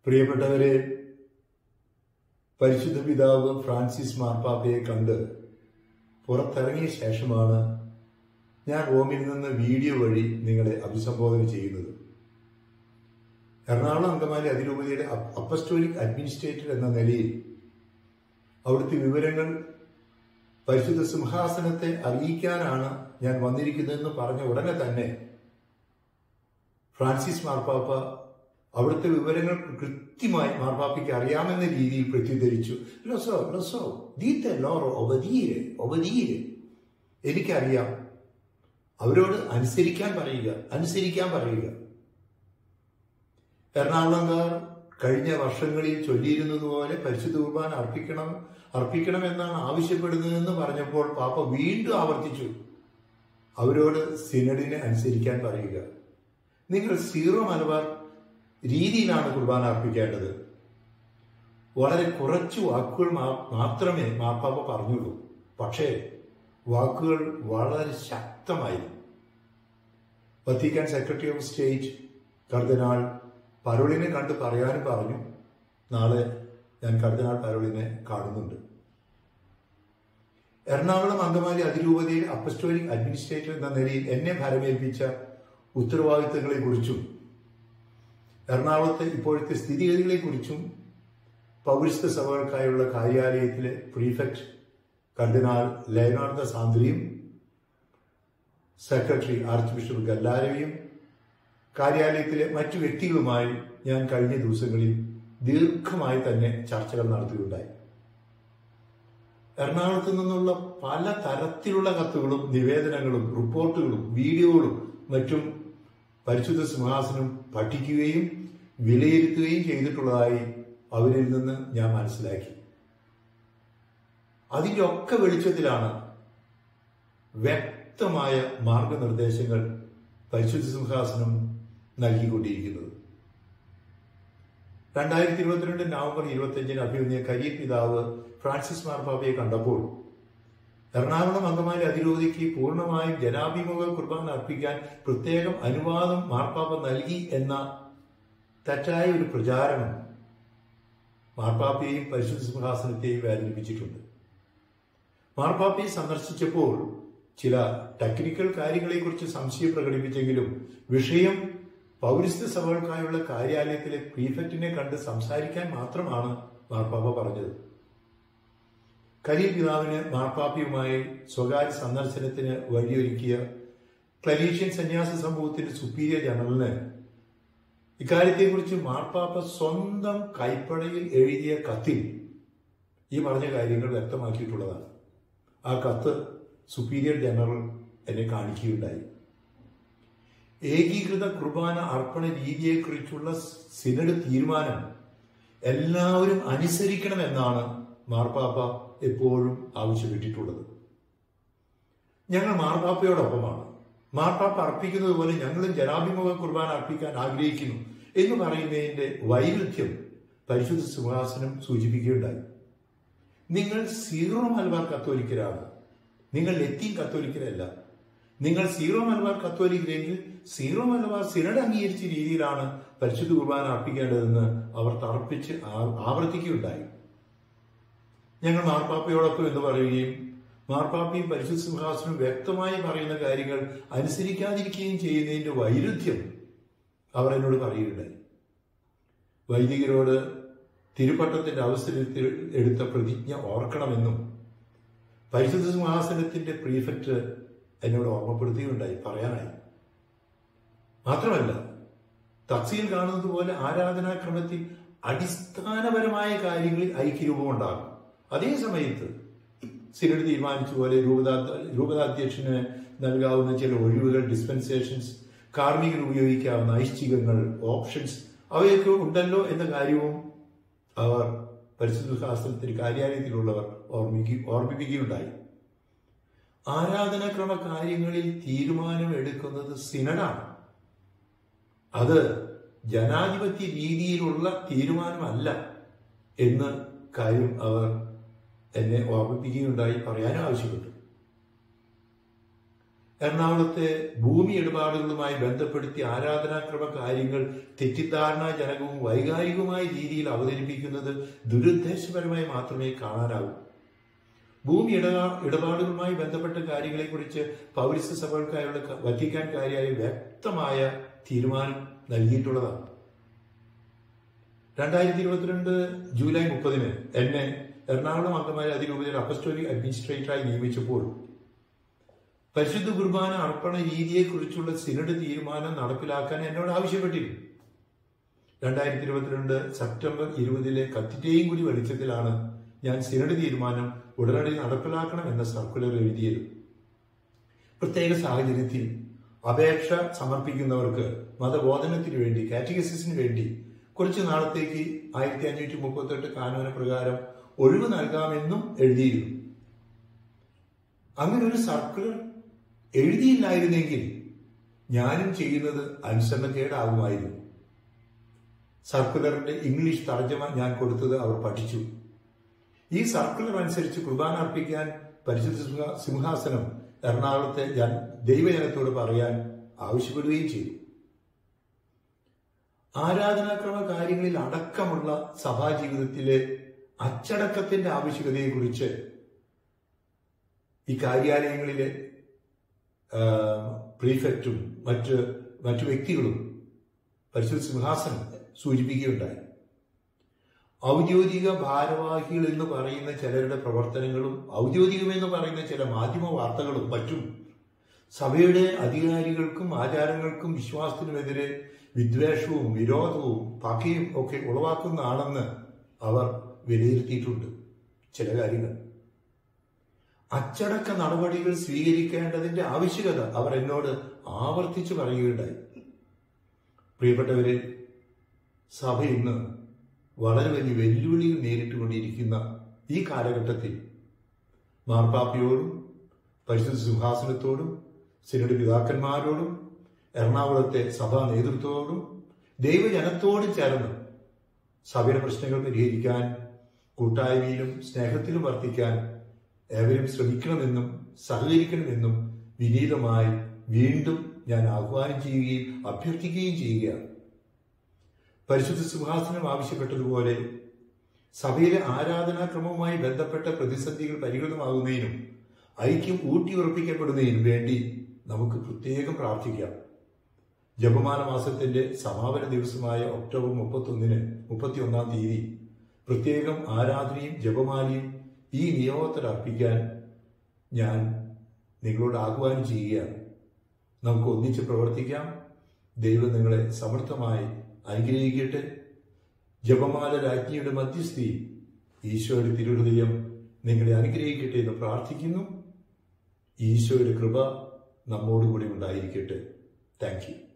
പ്രിയപ്പെട്ടവരെ പരിശുദ്ധ പിതാവ് ഫ്രാൻസിസ് മാർപ്പാപ്പയെ കണ്ട് പുറത്തിറങ്ങിയ ശേഷമാണ് ഞാൻ റോമിൽ നിന്ന് വീഡിയോ വഴി നിങ്ങളെ അഭിസംബോധന ചെയ്യുന്നത് എറണാകുളം അങ്കമാലി അതിരൂപതയുടെ അപ്പസ്റ്റോലിക് അഡ്മിനിസ്ട്രേറ്റർ എന്ന നിലയിൽ അവിടുത്തെ വിവരങ്ങൾ പരിശുദ്ധ സിംഹാസനത്തെ അറിയിക്കാനാണ് ഞാൻ വന്നിരിക്കുന്നതെന്ന് പറഞ്ഞ ഉടനെ തന്നെ ഫ്രാൻസിസ് മാർപ്പാപ്പ അവിടുത്തെ വിവരങ്ങൾ കൃത്യമായി മാർപ്പാപ്പയ്ക്ക് അറിയാമെന്ന രീതിയിൽ പ്രത്യുദ്ധരിച്ചു ലൊസോ ലൊസോ ദീത്തെ ലോറോ ഒബദീര് ഒബദീര് എനിക്കറിയാം അവരോട് അനുസരിക്കാൻ പറയുക അനുസരിക്കാൻ പറയുക എറണാകുളംകാർ കഴിഞ്ഞ വർഷങ്ങളിൽ ചൊല്ലിയിരുന്നത് പോലെ പരിശുദ്ധ കുർബാന അർപ്പിക്കണം അർപ്പിക്കണമെന്നാണ് ആവശ്യപ്പെടുന്നതെന്ന് പറഞ്ഞപ്പോൾ പാപ്പ വീണ്ടും ആവർത്തിച്ചു അവരോട് സിനഡിനെ അനുസരിക്കാൻ പറയുക നിങ്ങൾ സീറോ മലബാർ രീതിയിലാണ് കുർബാന അർപ്പിക്കേണ്ടത് വളരെ കുറച്ച് വാക്കുകൾ മാത്രമേ മാപ്പാപ്പ പറഞ്ഞുള്ളൂ പക്ഷേ വാക്കുകൾ വളരെ ശക്തമായിരുന്നു വത്തിക്കാൻ സെക്രട്ടറി ഓഫ് സ്റ്റേറ്റ് കർദിനാൾ പരോളിനെ കണ്ട് പറയാനും പറഞ്ഞു നാളെ ഞാൻ കർദിനാൾ പരോളിനെ കാണുന്നുണ്ട് എറണാകുളം അങ്കമാലി അതിരൂപതയിൽ അപ്പസ്റ്റോലിക് അഡ്മിനിസ്ട്രേറ്റർ എന്ന നിലയിൽ എന്നെ ഭരമേൽപ്പിച്ച ഉത്തരവാദിത്തങ്ങളെ കുറിച്ചും എറണാകുളത്തെ ഇപ്പോഴത്തെ സ്ഥിതിഗതികളെ കുറിച്ചും പൗരസ്ത്യ സഭകൾക്കായുള്ള കാര്യാലയത്തിലെ പ്രീഫെക്ട് കർദിനാൾ ലയനാർദ സാന്ദ്രിയും സെക്രട്ടറി ആർച്ച് ബിഷപ്പ് ഗല്ലാരവിയും കാര്യാലയത്തിലെ മറ്റു വ്യക്തികളുമായി ഞാൻ കഴിഞ്ഞ ദിവസങ്ങളിൽ ദീർഘമായി തന്നെ ചർച്ചകൾ നടത്തുകയുണ്ടായി എറണാകുളത്ത് നിന്നുള്ള പല തരത്തിലുള്ള കത്തുകളും നിവേദനങ്ങളും റിപ്പോർട്ടുകളും വീഡിയോകളും മറ്റും പരിശുദ്ധ സിംഹാസനം പഠിക്കുകയും വിലയിരുത്തുകയും ചെയ്തിട്ടുള്ളതായി അവരിൽ നിന്ന് ഞാൻ മനസ്സിലാക്കി അതിൻ്റെ ഒക്കെ വെളിച്ചത്തിലാണ് വ്യക്തമായ മാർഗനിർദ്ദേശങ്ങൾ പരിശുദ്ധ സിംഹാസനം നൽകിക്കൊണ്ടിരിക്കുന്നത് രണ്ടായിരത്തി ഇരുപത്തിരണ്ട് നവംബർ ഇരുപത്തിയഞ്ചിന് അഭിമന്യ കരിയ പിതാവ് ഫ്രാൻസിസ് മാർപ്പാപ്പയെ കണ്ടപ്പോൾ എറണാകുളം അങ്കമാലി അതിരൂപതയ്ക്ക് പൂർണ്ണമായും ജനാഭിമുഖ കുർബാന അർപ്പിക്കാൻ പ്രത്യേകം അനുവാദം മാർപ്പാപ്പ നൽകി എന്ന തെറ്റായ ഒരു പ്രചാരണം മാർപ്പാപ്പയെയും പരിശുദ്ധ സിംഹാസനത്തെയും വേദനിപ്പിച്ചിട്ടുണ്ട് മാർപ്പാപ്പയെ സന്ദർശിച്ചപ്പോൾ ചില ടെക്നിക്കൽ കാര്യങ്ങളെക്കുറിച്ച് സംശയം പ്രകടിപ്പിച്ചെങ്കിലും വിഷയം പൗരസ്ത്യ സഭകൾക്കായുള്ള കാര്യാലയത്തിലെ പ്രീഫെക്റ്റിനെ കണ്ട് സംസാരിക്കാൻ മാത്രമാണ് മാർപ്പാപ്പ പറഞ്ഞത് കരിയ പിതാവിന് മാർപ്പാപ്പയുമായി സ്വകാര്യ സന്ദർശനത്തിന് വഴിയൊരുക്കിയ ക്ലരീഷ്യൻ സന്യാസ സമൂഹത്തിന്റെ സുപ്പീരിയർ ജനറലിന് ഇക്കാര്യത്തെക്കുറിച്ച് മാർപ്പാപ്പ സ്വന്തം കൈപ്പടയിൽ എഴുതിയ കത്തിൽ ഈ പറഞ്ഞ കാര്യങ്ങൾ വ്യക്തമാക്കിയിട്ടുള്ളതാണ് ആ കത്ത് സുപ്പീരിയർ ജനറൽ എന്നെ കാണിക്കുകയുണ്ടായി ഏകീകൃത കുർബാന അർപ്പണ രീതിയെക്കുറിച്ചുള്ള സിനഡ് തീരുമാനം എല്ലാവരും അനുസരിക്കണമെന്നാണ് മാർപ്പാപ്പ എപ്പോഴും ആവശ്യപ്പെട്ടിട്ടുള്ളത് ഞങ്ങൾ മാർപ്പാപ്പയോടൊപ്പമാണ് മാർപ്പാപ്പ അർപ്പിക്കുന്നത് പോലെ ഞങ്ങളും ജനാഭിമുഖ കുർബാന അർപ്പിക്കാൻ ആഗ്രഹിക്കുന്നു എന്ന് പറയുന്നതിന്റെ വൈരുദ്ധ്യം പരിശുദ്ധ സിംഹാസനം സൂചിപ്പിക്കുകയുണ്ടായി നിങ്ങൾ സീറോ മലബാർ കത്തോലിക്കരാണ് നിങ്ങൾ ലത്തീൻ കത്തോലിക്കരല്ല നിങ്ങൾ സീറോ മലബാർ കത്തോലിക്കരെങ്കിൽ സീറോ മലബാർ സിനഡ് അംഗീകരിച്ച രീതിയിലാണ് പരിശുദ്ധ കുർബാന അർപ്പിക്കേണ്ടതെന്ന് അവർ തർപ്പിച്ച് ആവർത്തിക്കുകയുണ്ടായി ഞങ്ങൾ മാർപ്പാപ്പയോടൊപ്പം എന്ന് പറയുകയും മാർപ്പാപ്പയും പരിശുദ്ധ സിംഹാസനവും വ്യക്തമായി പറയുന്ന കാര്യങ്ങൾ അനുസരിക്കാതിരിക്കുകയും ചെയ്യുന്നതിന്റെ വൈരുദ്ധ്യം അവർ എന്നോട് പറയുകയുണ്ടായി വൈദികരോട് തിരുപ്പട്ടത്തിന്റെ അവസരത്തിൽ എടുത്ത പ്രതിജ്ഞ ഓർക്കണമെന്നും പരിശുദ്ധ സിംഹാസനത്തിന്റെ പ്രീഫെക്റ്റ് എന്നോട് ഓർമ്മപ്പെടുത്തുകയുണ്ടായി പറയാനായി മാത്രമല്ല തക്സിയിൽ കാണുന്നത് പോലെ ആരാധനാക്രമത്തിൽ അടിസ്ഥാനപരമായ കാര്യങ്ങളിൽ ഐക്യരൂപം ഉണ്ടാകും അതേ സമയത്ത് സിനഡ് തീരുമാനിച്ച പോലെ രൂപതാ രൂപതാധ്യക്ഷന് നൽകാവുന്ന ചില ഒഴിവുകൾ ഡിസ്പെൻസേഷൻസ് കാർമികർ ഉപയോഗിക്കാവുന്ന ഐശ്ചികങ്ങൾ ഓപ്ഷൻസ് അവയൊക്കെ ഉണ്ടല്ലോ എന്ന കാര്യവും അവർ പരിശുദ്ധ ശാസ്ത്രത്തിന് കാര്യാലയത്തിലുള്ളവർ ഓർമ്മിക്കുക ഓർമ്മിപ്പിക്കുകയുണ്ടായി ആരാധനാക്രമ കാര്യങ്ങളിൽ തീരുമാനം എടുക്കുന്നത് സിനഡാണ് അത് ജനാധിപത്യ രീതിയിലുള്ള തീരുമാനമല്ല എന്ന് കാര്യം അവർ എന്നെ ഓർമ്മിപ്പിക്കുകയുണ്ടായി പറയാനും ആവശ്യപ്പെട്ടു എറണാകുളത്തെ ഭൂമി ഇടപാടുകളുമായി ബന്ധപ്പെടുത്തി ആരാധനാക്രമ കാര്യങ്ങൾ തെറ്റിദ്ധാരണാജനകവും വൈകാരികവുമായ രീതിയിൽ അവതരിപ്പിക്കുന്നത് ദുരുദ്ദേശപരമായി മാത്രമേ കാണാനാവൂ ഭൂമി ഇടപാ ഇടപാടുകളുമായി ബന്ധപ്പെട്ട കാര്യങ്ങളെക്കുറിച്ച് പൗരസ്ത്യ സഭകൾക്കായുള്ള വറ്റിക്കാൻ കാര്യമായ വ്യക്തമായ തീരുമാനം നൽകിയിട്ടുള്ളതാണ് രണ്ടായിരത്തി ഇരുപത്തിരണ്ട് ജൂലൈ മുപ്പതിന് എന്നെ എറണാകുളം അംഗമായ അതിരൂപതയിൽ അപ്പസ്റ്റോലിക് അഡ്മിനിസ്ട്രേറ്ററായി നിയമിച്ചപ്പോൾ പരിശുദ്ധ കുർബാന അർപ്പണ രീതിയെക്കുറിച്ചുള്ള സിനഡ് തീരുമാനം നടപ്പിലാക്കാൻ എന്നോട് ആവശ്യപ്പെട്ടിരുന്നു രണ്ടായിരത്തി ഇരുപത്തിരണ്ട് സെപ്റ്റംബർ ഇരുപതിലെ കത്തിറ്റേയും കൂടി വെളിച്ചത്തിലാണ് ഞാൻ സിനഡ് തീരുമാനം ഉടനടി നടപ്പിലാക്കണം എന്ന സർക്കുലർ എഴുതിയത് പ്രത്യേക സാഹചര്യത്തിൽ അപേക്ഷ സമർപ്പിക്കുന്നവർക്ക് മതബോധനത്തിന് വേണ്ടി കാറ്റഗസിന് വേണ്ടി കുറച്ചു നാളത്തേക്ക് ആയിരത്തി അഞ്ഞൂറ്റി മുപ്പത്തെട്ട് കാനൂന പ്രകാരം ഒഴിവ് നൽകാമെന്നും എഴുതിയിരുന്നു അങ്ങനെ ഒരു സർക്കുലർ എഴുതിയില്ലായിരുന്നെങ്കിൽ ഞാനും ചെയ്യുന്നത് അനുസരണക്കേടാകുമായിരുന്നു സർക്കുലറിന്റെ ഇംഗ്ലീഷ് തർജ്ജമ ഞാൻ കൊടുത്തത് അവർ പഠിച്ചു ഈ സർക്കുലർ അനുസരിച്ച് കുർബാന അർപ്പിക്കാൻ പരിശുദ്ധ സിംഹാസനം എറണാകുളത്തെ ദൈവജനത്തോട് പറയാൻ ആവശ്യപ്പെടുകയും ചെയ്തു ആരാധനാക്രമ കാര്യങ്ങളിൽ അടക്കമുള്ള സഭാജീവിതത്തിലെ അച്ചടക്കത്തിന്റെ ആവശ്യകതയെക്കുറിച്ച് ഈ കാര്യാലയങ്ങളിലെ പ്രീഫെക്റ്റും മറ്റ് മറ്റു വ്യക്തികളും പരിശുദ്ധ സിംഹാസനം സൂചിപ്പിക്കുകയുണ്ടായി ഔദ്യോഗിക ഭാരവാഹികൾ എന്ന് പറയുന്ന ചിലരുടെ പ്രവർത്തനങ്ങളും ഔദ്യോഗികമെന്ന് പറയുന്ന ചില മാധ്യമ വാർത്തകളും മറ്റും സഭയുടെ അധികാരികൾക്കും ആചാരങ്ങൾക്കും വിശ്വാസത്തിനുമെതിരെ വിദ്വേഷവും വിരോധവും പകയും ഒക്കെ ഉളവാക്കുന്നതാണെന്ന് അവർ വിലയിരുത്തിയിട്ടുണ്ട് ചില കാര്യങ്ങൾ അച്ചടക്ക നടപടികൾ സ്വീകരിക്കേണ്ടതിന്റെ ആവശ്യകത അവർ എന്നോട് ആവർത്തിച്ചു പറയുകയുണ്ടായി പ്രിയപ്പെട്ടവരെ സഭ ഇന്ന് വളരെ വലിയ വെല്ലുവിളികൾ നേരിട്ടുകൊണ്ടിരിക്കുന്ന ഈ കാലഘട്ടത്തിൽ മാർപ്പാപ്പയോടും പരിശുദ്ധ സിംഹാസനത്തോടും സിനഡ് പിതാക്കന്മാരോടും എറണാകുളത്തെ സഭാ നേതൃത്വത്തോടും ദൈവജനത്തോടും ചേർന്ന് സഭയുടെ പ്രശ്നങ്ങൾ പരിഹരിക്കാൻ കൂട്ടായ്മയിലും സ്നേഹത്തിലും വർത്തിക്കാൻ ഏവരും ശ്രമിക്കണമെന്നും സഹകരിക്കണമെന്നും വിനീതമായി വീണ്ടും ഞാൻ ആഹ്വാനം ചെയ്യുകയും അഭ്യർത്ഥിക്കുകയും ചെയ്യുകയാണ് പരിശുദ്ധ സിംഹാസനം ആവശ്യപ്പെട്ടതുപോലെ സഭയിലെ ആരാധനാക്രമവുമായി ബന്ധപ്പെട്ട പ്രതിസന്ധികൾ പരിഹൃതമാകുന്നതിനും ഐക്യം ഊട്ടിയുറപ്പിക്കപ്പെടുന്നതിനും വേണ്ടി നമുക്ക് പ്രത്യേകം പ്രാർത്ഥിക്കാം ജപമാല മാസത്തിന്റെ സമാപന ദിവസമായ ഒക്ടോബർ മുപ്പത്തൊന്നിന് മുപ്പത്തിയൊന്നാം തീയതി പ്രത്യേകം ആരാധനയും ജപമാലയും ഈ നിയോഗത്തിൽ അർപ്പിക്കാൻ ഞാൻ നിങ്ങളോട് ആഹ്വാനം ചെയ്യുകയാണ് നമുക്ക് ഒന്നിച്ച് പ്രവർത്തിക്കാം ദൈവം നിങ്ങളെ സമർത്ഥമായി അനുഗ്രഹിക്കട്ടെ ജപമാല രാജ്ഞിയുടെ മധ്യസ്ഥി ഈശോയുടെ തിരുഹൃദയം നിങ്ങളെ അനുഗ്രഹിക്കട്ടെ എന്ന് പ്രാർത്ഥിക്കുന്നു ഈശോയുടെ കൃപ നമ്മോടുകൂടി ഉണ്ടായിരിക്കട്ടെ താങ്ക് യു